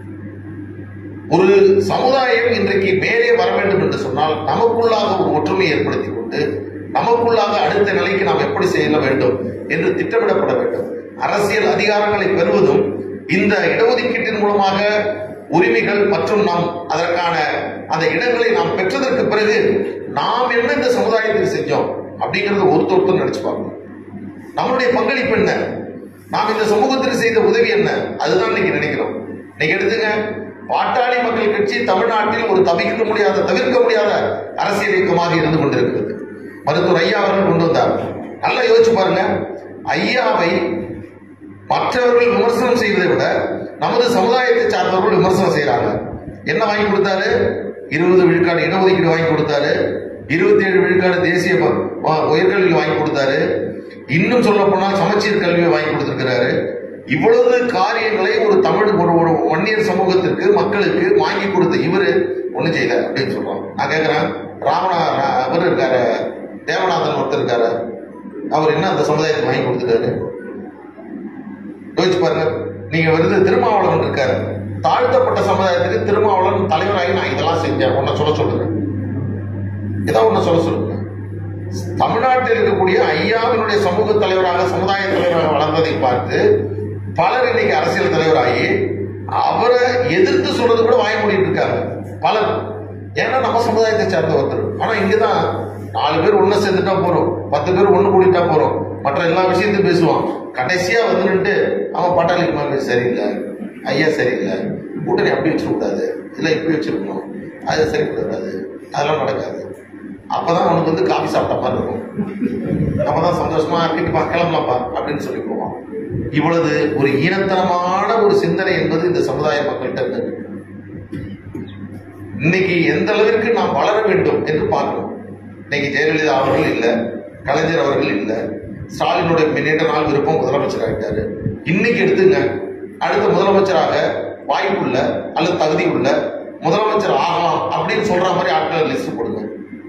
ஒரு சமுதாயம் இன்றைக்கு மேலே வர வேண்டும் என்று சொன்னால் நமக்குள்ளாக ஒரு ஒற்றுமையை ஏற்படுத்திக் கொண்டு நமக்குள்ளாக அடுத்த நிலைக்கு நாம் எப்படி செய்ய வேண்டும் என்று திட்டமிடப்பட வேண்டும் அரசியல் அதிகாரங்களை பெறுவதும் இந்த இடஒதுக்கீட்டின் மூலமாக உரிமைகள் மற்றும் நாம் அதற்கான அந்த இடங்களை நாம் பெற்றதற்கு பிறகு நாம் என்ன இந்த சமுதாயத்தில் செஞ்சோம் அப்படிங்கறது ஒருத்தர் ஒருத்தர் நினைச்சு பார்க்கணும் நம்மளுடைய பங்களிப்பு என்ன நாம் இந்த சமூகத்திற்கு செய்த உதவி என்ன அதுதான் இன்னைக்கு நினைக்கிறோம் இன்னைக்கு எடுத்துங்க பாட்டாளி மக்கள் கட்சி தமிழ்நாட்டில் ஒரு தவிர்க்க முடியாத தவிர்க்க முடியாத அரசியல் இயக்கமாக இருந்து கொண்டிருக்கிறது மருத்துவர் ஐயா அவர்கள் கொண்டு வந்தார் நல்லா யோசிச்சு பாருங்க ஐயாவை மற்றவர்கள் விமர்சனம் செய்வதை விட நமது சமுதாயத்தை சார்ந்தவர்கள் விமர்சனம் செய்யறாங்க என்ன வாங்கி கொடுத்தாரு இருபது விழுக்காடு இடஒதுக்கீடு வாங்கி கொடுத்தாரு இருபத்தி ஏழு விழுக்காடு தேசிய ப- வ- உயர்கல்வி வாங்கி கொடுத்தாரு இன்னும் சொல்ல போனால் சமச்சீர் கல்வியை வாங்கி கொடுத்திருக்கிறாரு இவ்வளவு காரியங்களை ஒரு தமிழ் ஒரு ஒரு வன்னியர் சமூகத்திற்கு மக்களுக்கு வாங்கி கொடுத்த இவரு ஒண்ணு செய்யல அப்படின்னு சொல்றோம் நான் கேட்கிறேன் ராமனா அவர் இருக்காரு தேவநாதன் ஒருத்தர் இருக்காரு அவர் என்ன அந்த சமுதாயத்துக்கு வாங்கி கொடுத்துட்டாரு யோசிச்சு பாருங்க நீங்க வந்து திருமாவளவன் இருக்காரு தாழ்த்தப்பட்ட சமுதாயத்துக்கு திருமாவளவன் தலைவராகி நான் இதெல்லாம் செஞ்சேன் உன்னை சொல்ல சொல்லுறேன் இதான் ஒண்ணு சொல்ல சொல்லுங்க தமிழ்நாட்டில் இருக்கக்கூடிய ஐயாவினுடைய சமூக தலைவராக சமுதாய தலைவராக வளர்ந்ததை பார்த்து பலர் இன்னைக்கு அரசியல் தலைவராகி அவரை எதிர்த்து சொல்றது கூட வாய மூடிட்டு இருக்காங்க பலர் ஏன்னா நம்ம சமுதாயத்தை சேர்ந்த ஒருத்தர் ஆனா இங்கதான் நாலு பேர் ஒண்ணு சேர்ந்துட்டா போறோம் பத்து பேர் ஒண்ணு கூடிட்டா போறோம் மற்ற எல்லா விஷயத்தையும் பேசுவான் கடைசியா வந்து நின்று அவன் பாட்டாளிக்கு மாதிரி சரியில்லை ஐயா சரியில்லை கூட்டணி அப்படி வச்சிருக்கூடாது இல்லை இப்படி வச்சிருக்கணும் அது சரிப்படாது அதெல்லாம் நடக்காது அப்பதான் அவனுக்கு வந்து காஃபி சாப்பிட்ட மாதிரி இருக்கும் நம்ம தான் சந்தோஷமா இருக்கிட்டுப்பா கிளம்பலாம்ப்பா அப்படின்னு சொல்லி போவான் இவ்வளவு ஒரு ஈனத்தனமான ஒரு சிந்தனை என்பது இந்த சமுதாய மக்கள்கிட்ட இருக்கு இன்னைக்கு எந்த அளவிற்கு நாம் வளர வேண்டும் என்று பார்க்கணும் இன்னைக்கு ஜெயலலிதா அவர்கள் இல்ல கலைஞர் அவர்கள் இல்ல ஸ்டாலினுடைய நீண்ட நாள் விருப்பம் முதலமைச்சர் ஆகிட்டாரு இன்னைக்கு எடுத்துங்க அடுத்த முதலமைச்சராக வாய்ப்புள்ள அல்லது தகுதி உள்ள முதலமைச்சர் ஆகலாம் அப்படின்னு சொல்ற மாதிரி ஆட்கள் லிஸ்ட் போடுங்க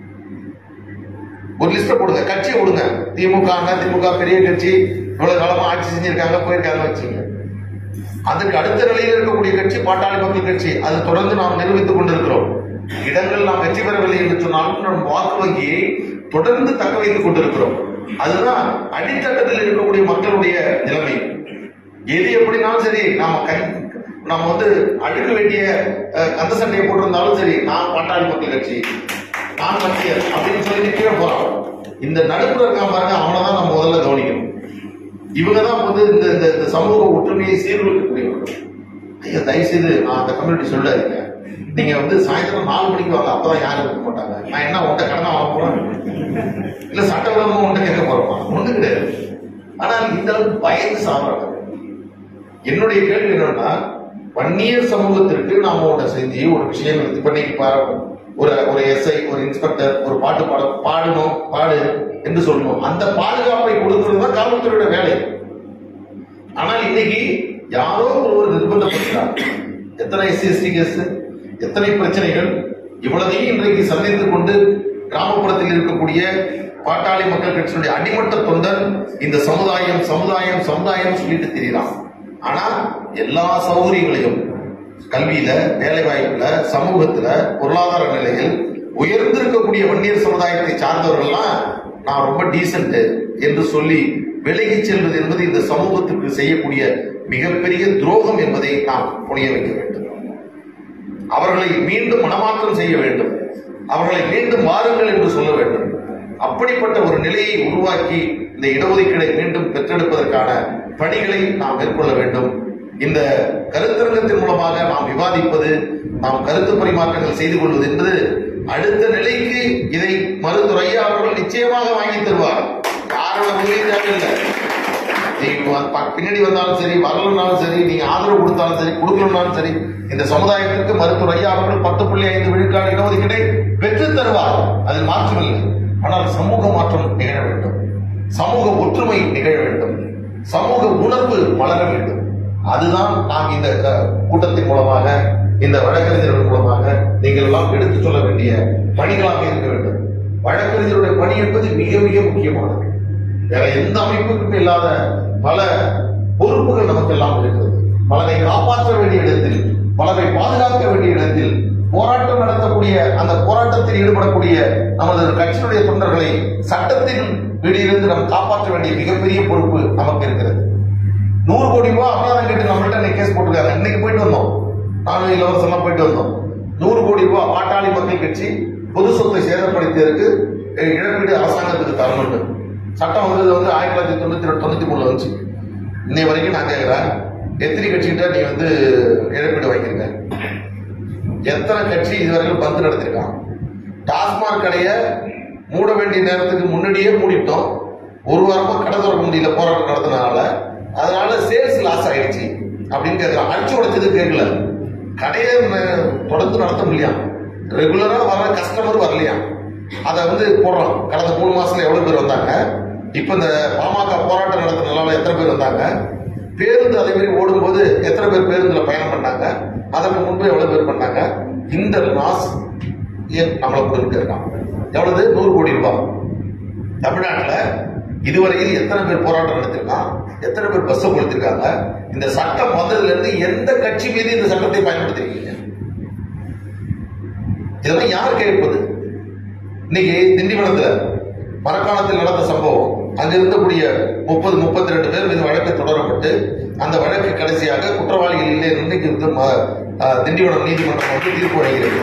ஒரு லிஸ்ட போடுங்க கட்சியை விடுங்க திமுக அண்ணா திமுக பெரிய கட்சி இவ்வளவு காலமா ஆட்சி செஞ்சிருக்காங்க போயிருக்காங்க வச்சுங்க அதுக்கு அடுத்த நிலையில் இருக்கக்கூடிய கட்சி பாட்டாளி மக்கள் கட்சி அது தொடர்ந்து நாம் நிரூபித்துக் கொண்டிருக்கிறோம் இடங்கள் நாம் வெற்றி பெறவில்லை என்று சொன்னாலும் நம் வாக்கு வங்கியை தொடர்ந்து தக்க வைத்துக் கொண்டிருக்கிறோம் அதுதான் அடித்தட்டத்தில் இருக்கக்கூடிய மக்களுடைய நிலைமை எது எப்படினாலும் சரி நாம கை நம்ம வந்து அடுக்க வேண்டிய அஹ், கந்த சட்டையை போட்டிருந்தாலும் சரி நான் பாட்டாளி மக்கள் கட்சி நான் கட்சியர் அப்படின்னு சொல்லி கீழே போறான் இந்த நடுப்புற இருக்கான் பாருங்க அவனை தான் நம்ம முதல்ல கவனிக்கணும் இவங்க தான் வந்து இந்த இந்த இந்த சமூக ஒற்றுமையை சீர்குலைக்கக்கூடியவர்கள் ஐயா தயவுசெய்து நான் அந்த கம்யூனிட்டி சொல்லாதீங்க நீங்க வந்து சாயந்தரம் நாலு மணிக்கு வாங்க அப்பதான் யாரும் இருக்க மாட்டாங்க நான் என்ன உன்ட்ட கடனை வாங்க போறேன் இல்ல சட்டவிரோதமா உன்ட்ட கேட்க போறோமா ஒண்ணு கிடையாது ஆனால் இந்த அளவுக்கு பயந்து சாப்பிடுறாங்க என்னுடைய கேள்வி என்னன்னா வன்னியர் சமூகத்திற்கு நாம ஒன்று செஞ்சு ஒரு விஷயம் இப்ப இன்னைக்கு பாரு ஒரு ஒரு எஸ்ஐ ஒரு இன்ஸ்பெக்டர் ஒரு பாட்டு பாட பாடணும் பாடு என்று சொல்லணும் அந்த பாதுகாப்பை கொடுக்கிறது தான் காவல்துறையோட வேலை ஆனால் இன்னைக்கு யாரோ ஒருவர் நிர்பந்தப்படுகிறார் எத்தனை எஸ்சி எஸ்டி கேஸ் எத்தனை பிரச்சனைகள் இவ்வளவையும் இன்றைக்கு சந்தித்துக் கொண்டு கிராமப்புறத்தில் இருக்கக்கூடிய பாட்டாளி மக்கள் கட்சியினுடைய அடிமட்ட தொண்டன் இந்த சமுதாயம் சமுதாயம் சமுதாயம் சொல்லிட்டு திரியறான் ஆனா எல்லா சௌகரியங்களையும் கல்வியில வேலை வாய்ப்புல சமூகத்துல பொருளாதார நிலையில் உயர்ந்திருக்கக்கூடிய வன்னியர் சமுதாயத்தை சார்ந்தவர்கள்லாம் நான் ரொம்ப டீசென்ட் என்று சொல்லி விலகி செல்வது என்பது இந்த சமூகத்திற்கு செய்யக்கூடிய மிகப்பெரிய துரோகம் என்பதை நாம் புரிய வைக்க வேண்டும் அவர்களை மீண்டும் மனமாற்றம் செய்ய வேண்டும் அவர்களை மீண்டும் வாருங்கள் என்று சொல்ல வேண்டும் அப்படிப்பட்ட ஒரு நிலையை உருவாக்கி இந்த இடஒதுக்கீடை மீண்டும் பெற்றெடுப்பதற்கான பணிகளை நாம் மேற்கொள்ள வேண்டும் இந்த கருத்தரங்கத்தின் மூலமாக நாம் விவாதிப்பது நாம் கருத்து பரிமாற்றங்கள் செய்து கொள்வது என்பது அடுத்த நிலைக்கு இதை மருத்துவர் ஐயா அவர்கள் நிச்சயமாக வாங்கி தருவார் யாரோட உதவி தேவையில்லை நீங்க வ- ப- பின்னாடி வந்தாலும் சரி வரலனாலும் சரி நீங்க ஆதரவு கொடுத்தாலும் சரி கொடுக்கலனாலும் சரி இந்த சமுதாயத்திற்கு மருத்துவர் ஐயா அவர்கள் பத்து புள்ளி ஐந்து விழுக்காடு இடஒதுக்கீட்டை பெற்று தருவார் அதில் மாற்றம் இல்லை ஆனால் சமூக மாற்றம் நிகழ வேண்டும் சமூக ஒற்றுமை நிகழ வேண்டும் சமூக உணர்வு வளர வேண்டும் அதுதான் நாம் இந்த க- கூட்டத்தின் மூலமாக இந்த வழக்கறிஞர்கள் மூலமாக நீங்கள் எல்லாம் எடுத்துச் சொல்ல வேண்டிய பணிகளாக இருக்க வேண்டும் வழக்கறிஞருடைய பணி என்பது மிக மிக முக்கியமானது வேற எந்த அமைப்புக்கும் இல்லாத பல பொறுப்புகள் நமக்கு எல்லாம் இருக்கிறது பலரை காப்பாற்ற வேண்டிய இடத்தில் பலரை பாதுகாக்க வேண்டிய இடத்தில் போராட்டம் நடத்தக்கூடிய அந்த போராட்டத்தில் ஈடுபடக்கூடிய நமது கட்சியினுடைய தொண்டர்களை சட்டத்தின் வெளியிலிருந்து நாம் காப்பாற்ற வேண்டிய மிகப்பெரிய பொறுப்பு நமக்கு இருக்கிறது நூறு கோடி ரூபாய் அபராதம் கேட்டு நம்மள்ட்ட இன்னைக்கு கேஸ் போட்டிருக்காங்க இன்னைக்கு போயிட்டு வந்தோம் நானும் இலவசமா போயிட்டு வந்தோம் நூறு கோடி ரூபாய் பாட்டாளி மக்கள் கட்சி பொது சொத்தை சேதப்படுத்தியதற்கு அஹ், இழப்பீடு அரசாங்கத்துக்கு தரணும் சட்டம் வந்தது வந்து ஆயிரத்தி தொள்ளாயிரத்தி தொண்ணூத்தி ரெண்டு தொண்ணூத்தி மூணுல வந்துச்சு இன்னை வரைக்கும் நான் கேட்கிறேன் எத்தனை கட்சிகிட்ட நீ வந்து இழப்பீடு வாங்கியிருக்க எத்தனை கட்சி இதுவரைக்கும் பந்து நடத்திருக்கான் டாஸ்மாக் கடையை மூட வேண்டிய நேரத்துக்கு முன்னாடியே மூடிட்டோம் ஒரு வாரமா கடை திறக்க முடியல போராட்டம் நடத்தினால அதனால சேல்ஸ் லாஸ் ஆயிடுச்சு அப்படின்னு கேட்கலாம் அடிச்சு உடைச்சது கேட்கல கடையை ம- தொடர்ந்து நடத்த முடியும் ரெகுலரா வர கஸ்டமர் வரலையா அதை வந்து போடுறோம் கடந்த மூணு மாசத்துல எவ்வளவு பேர் வந்தாங்க இப்ப இந்த பாமக போராட்டம் நடத்தினால எத்தனை பேர் வந்தாங்க பேருந்து அதே மாதிரி ஓடும்போது எத்தனை பேர் பேருந்துல பயணம் பண்ணாங்க அதற்கு முன்பு எவ்வளவு பேர் பண்ணாங்க இந்த மாஸ் ஏன் நம்மளை கொடுத்துட்டு இருக்கான் எவ்வளவு நூறு கோடி ரூபாய் தமிழ்நாட்டுல இதுவரையில் எத்தனை பேர் போராட்டம் நடத்திருக்கான் எத்தனை பேர் பஸ் கொடுத்திருக்காங்க இந்த சட்டம் வந்ததுல இருந்து எந்த கட்சி மீது இந்த சட்டத்தை பயன்படுத்திருக்கீங்க இதெல்லாம் யார் கேட்பது இன்னைக்கு திண்டிவனத்துல மரக்காணத்தில் நடந்த சம்பவம் அங்க இருக்கக்கூடிய முப்பது முப்பத்தி ரெண்டு பேர் மீது வழக்கு தொடரப்பட்டு அந்த வழக்கு கடைசியாக குற்றவாளிகள் இல்லை என்று இன்னைக்கு வந்து ம- ஆஹ் திண்டிவனம் நீதிமன்றம் வந்து தீர்ப்பு வழங்கியிருக்கு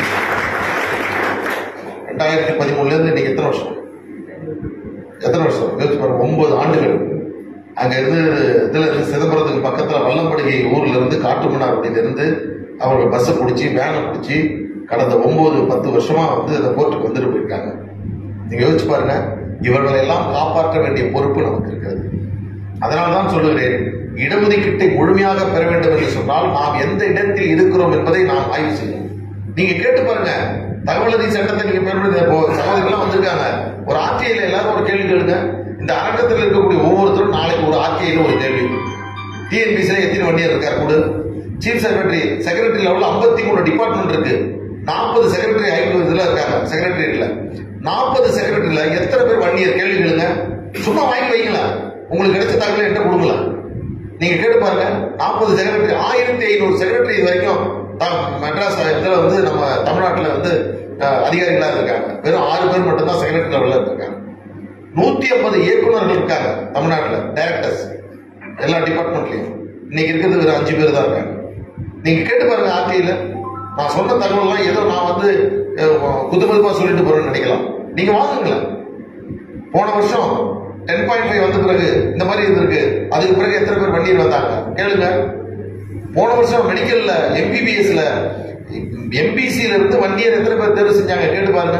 ரெண்டாயிரத்தி பதிமூணுல இருந்து இன்னைக்கு எத்தனை வருஷம் எத்தனை வருஷம் யோசிச்சு பாருங்க ஒன்பது ஆண்டுகள் அங்க இருந்து இதுல இருந்து சிதம்பரத்துக்கு பக்கத்துல வல்லம்படுகை ஊர்ல இருந்து காட்டுமன்னார்படியில இருந்து அவர்கள் பஸ்ஸை பிடிச்சி வேனை பிடிச்சி கடந்த ஒன்பது பத்து வருஷமா வந்து அந்த கோர்ட்டுக்கு வந்துட்டு போயிருக்காங்க நீங்க யோசிச்சு பாருங்க இவர்களை எல்லாம் காப்பாற்ற வேண்டிய பொறுப்பு நமக்கு இருக்கிறது அதனால தான் சொல்லுகிறேன் இடஒதுக்கீட்டை முழுமையாக பெற வேண்டும் என்று சொன்னால் நாம் எந்த இடத்தில் இருக்கிறோம் என்பதை நாம் ஆய்வு செய்யணும் நீங்க கேட்டு பாருங்க தகவல் அறிக்கை சட்டத்தை நீங்க பெருமை இப்போ சகோதரிகள்லாம் வந்திருக்காங்க ஒரு ஆர்டிஐல எல்லாரும் ஒரு கேள்வி கேளுங்க இந்த அரங்கத்தில் இருக்கக்கூடிய ஒவ்வொருத்தரும் நாளைக்கு ஒரு ஆர்டிஐல ஒரு கேள்வி டிஎன்பிசில எத்தனை வண்டியர் இருக்காரு கூட சீஃப் செக்ரட்டரி செக்ரட்டரி லெவலில் ஐம்பத்தி மூணு டிபார்ட்மெண்ட் இருக்கு நாற்பது செக்ரட்டரி ஐம்பது இதுல இருக்காங்க செக்ரட்டரியேட்ல நாற்பது செக்ரட்டரியில எத்தனை பேர் வண்டியர் கேள்வி கேளுங்க சும்மா வாங்கி வைங்களேன் உங்களுக்கு கிடைச்ச தகவலை என்கிட்ட கொடுங்களேன் நீங்க கேட்டு பாருங்க நாற்பது செக்ரட்டரி ஆயிரத்தி ஐநூறு செக்ரட்டரி இது வரைக்கும் த- மெட்ராஸ் இதுல வந்து நம்ம தமிழ்நாட்டுல வந்து அஹ், அதிகாரிகளா இருக்காங்க வெறும் ஆறு பேர் மட்டும் தான் செக்ரட்டரி லெவல்ல இருக்காங்க நூத்தி ஐம்பது இயக்குனர்கள் இருக்காங்க தமிழ்நாட்டுல டைரக்டர்ஸ் எல்லா டிபார்ட்மெண்ட்லயும் இன்னைக்கு இருக்கிறது வெறும் அஞ்சு பேர் தான் இருக்காங்க நீங்க கேட்டு பாருங்க ஆர்டியில நான் சொன்ன தகவல்லாம் ஏதோ நான் வந்து குதுமதுப்பா சொல்லிட்டு போறேன்னு நினைக்கலாம் நீங்க வாங்குங்களேன் போன வருஷம் டென் பாயிண்ட் ஃபைவ் வந்த பிறகு இந்த மாதிரி இருந்திருக்கு அதுக்கு பிறகு எத்தனை பேர் வண்டியில் வந்தாங்க கேளுங்க போன வருஷம் மெடிக்கல்ல எம்பிபிஎஸ்ல எம்பிசியில இருந்து வண்டியர் எத்தனை பேர் தேர்வு செஞ்சாங்க கேட்டு பாருங்க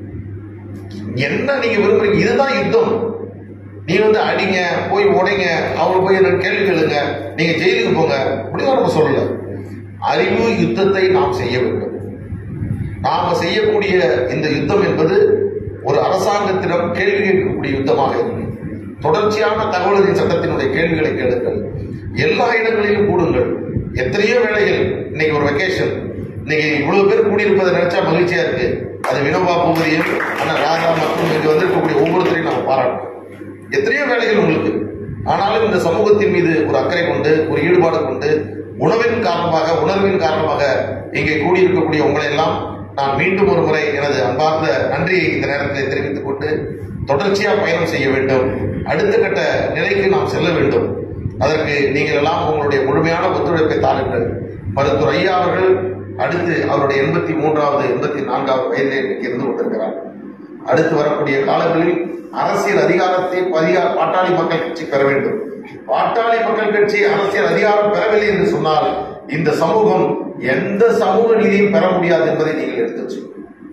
என்ன நீங்க விரும்புறீங்க இதுதான் யுத்தம் நீ வந்து அடிங்க போய் உடைங்க அவங்களை போய் என்ன கேள்வி கேளுங்க நீங்க ஜெயிலுக்கு போங்க அப்படிலாம் நம்ம சொல்லல அறிவு யுத்தத்தை நாம் செய்ய வேண்டும் நாம செய்யக்கூடிய இந்த யுத்தம் என்பது ஒரு அரசாங்கத்திடம் கேள்வி கேட்கக்கூடிய யுத்தமாக இருக்கும் தொடர்ச்சியான தகவல் சட்டத்தினுடைய கேள்விகளை கேளுங்கள் எல்லா இடங்களிலும் கூடுங்கள் எத்தனையோ வேளைகள் இன்னைக்கு ஒரு வெக்கேஷன் இன்னைக்கு இவ்வளவு பேர் கூடியிருப்பதை நினைச்சா மகிழ்ச்சியா இருக்கு அது வினோபா பூபதியும் அண்ணா ராதா மற்றும் இங்க வந்திருக்கக்கூடிய ஒவ்வொருத்தரையும் நம்ம பாராட்டணும் எத்தனையோ வேலைகள் உங்களுக்கு ஆனாலும் இந்த சமூகத்தின் மீது ஒரு அக்கறை கொண்டு ஒரு ஈடுபாடு கொண்டு உணவின் காரணமாக உணர்வின் காரணமாக இங்கே கூடியிருக்கக்கூடிய உங்களை எல்லாம் நான் மீண்டும் ஒரு முறை எனது அன்பார்ந்த நன்றியை இந்த நேரத்தில் தெரிவித்துக் கொண்டு தொடர்ச்சியா பயணம் செய்ய வேண்டும் அடுத்த கட்ட நிலைக்கு நாம் செல்ல வேண்டும் அதற்கு நீங்கள் எல்லாம் உங்களுடைய முழுமையான ஒத்துழைப்பை தாருங்கள் மருத்துவர் ஐயா அவர்கள் அடுத்து அவருடைய எண்பத்தி மூன்றாவது எண்பத்தி நான்காவது வயதிலே இன்னைக்கு இருந்து கொண்டிருக்கிறார் அடுத்து வரக்கூடிய காலங்களில் அரசியல் அதிகாரத்தை அதிகார பாட்டாளி மக்கள் கட்சி பெற வேண்டும் பாட்டாளி மக்கள் கட்சி அரசியல் அதிகாரம் பெறவில்லை என்று சொன்னால் இந்த சமூகம் எந்த சமூக நீதியும் பெற முடியாது என்பதை நீங்கள் எடுத்து வச்சுக்கணும்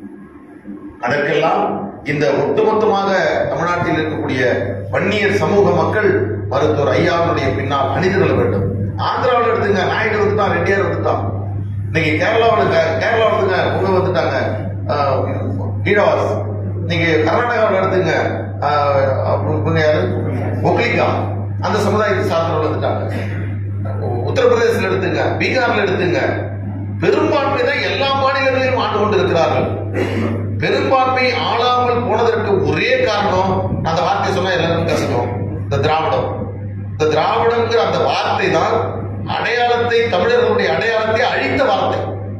அதற்கெல்லாம் இந்த ஒட்டுமொத்தமாக தமிழ்நாட்டில் இருக்கக்கூடிய வன்னியர் சமூக மக்கள் மருத்துவர் ஐயாவுடைய பின்னால் அணிதிரள வேண்டும் ஆந்திராவில் எடுத்துங்க நாயுடு வந்துட்டான் ரெட்டியார் வந்துட்டான் இன்னைக்கு கேரளாவில் கேரளா வந்துங்க உங்க வந்துட்டாங்க ஆஹ், ஈழவாஸ் நீங்க கர்நாடகாவில் எடுத்துங்க ஆஹ், இவங்க யாரு ஒக்லிகா அந்த சமுதாயத்தை சார்ந்தவர்கள் வந்துட்டாங்க உத்தரப்பிரதேசத்தில் எடுத்துங்க பீகார்ல எடுத்துங்க பெரும்பான்மை தான் எல்லா மாநிலங்களிலும் ஆண்டு கொண்டிருக்கிறார்கள் பெரும்பான்மை ஆளாமல் போனதற்கு ஒரே காரணம் அந்த வார்த்தை சொன்னா எல்லாருக்கும் கசக்கும் இந்த திராவிடம் இந்த திராவிடம்ங்கிற அந்த வார்த்தை தான் அடையாளத்தை தமிழர்களுடைய அடையாளத்தை அழித்த வார்த்தை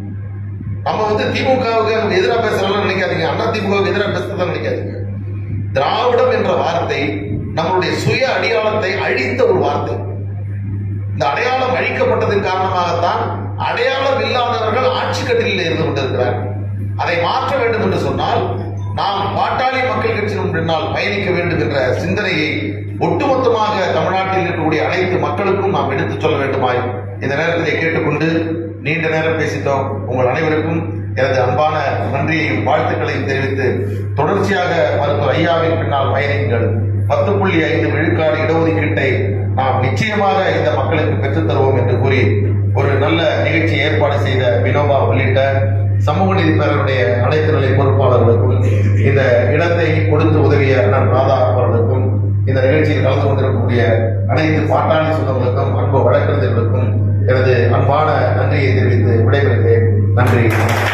நம்ம வந்து திமுகவுக்கு எதிராக பேசுறோம்னு நினைக்காதீங்க அண்ணா திமுகவுக்கு எதிராக பேசுறதா நினைக்காதீங்க திராவிடம் என்ற வார்த்தை நம்மளுடைய சுய அடையாளத்தை அழித்த ஒரு வார்த்தை இந்த அடையாளம் அழிக்கப்பட்டதன் காரணமாகத்தான் அடையாளம் இல்லாதவர்கள் ஆட்சி கட்டிலில் இருந்து கொண்டிருக்கிறார்கள் அதை மாற்ற வேண்டும் என்று சொன்னால் நாம் பாட்டாளி மக்கள் கட்சியின் பின்னால் பயணிக்க வேண்டும் என்ற சிந்தனையை ஒட்டுமொத்தமாக தமிழ்நாட்டில் இருக்கக்கூடிய அனைத்து மக்களுக்கும் நாம் எடுத்துச் சொல்ல வேண்டுமாய் இந்த நேரத்திலே கேட்டுக்கொண்டு நீண்ட நேரம் பேசிட்டோம் உங்கள் அனைவருக்கும் எனது அன்பான நன்றியையும் வாழ்த்துக்களையும் தெரிவித்து தொடர்ச்சியாக மருத்துவர் ஐயாவின் பின்னால் பயணிங்கள் பத்து புள்ளி ஐந்து விழுக்காடு இடஒதுக்கீட்டை நாம் நிச்சயமாக இந்த மக்களுக்கு பெற்றுத் தருவோம் என்று கூறி ஒரு நல்ல நிகழ்ச்சி ஏற்பாடு செய்த வினோபா உள்ளிட்ட சமூக நீதி பேரனுடைய அனைத்து நிலை பொறுப்பாளர்களுக்கும் இந்த இடத்தை கொடுத்து உதவிய அண்ணன் ராதா அவர்களுக்கும் இந்த நிகழ்ச்சியில் கலந்து கொண்டிருக்கக்கூடிய அனைத்து பாட்டாளி சொந்தங்களுக்கும் அன்பு வழக்கறிஞர்களுக்கும் எனது அன்பான நன்றியை தெரிவித்து விடைபெறுகிறேன் நன்றி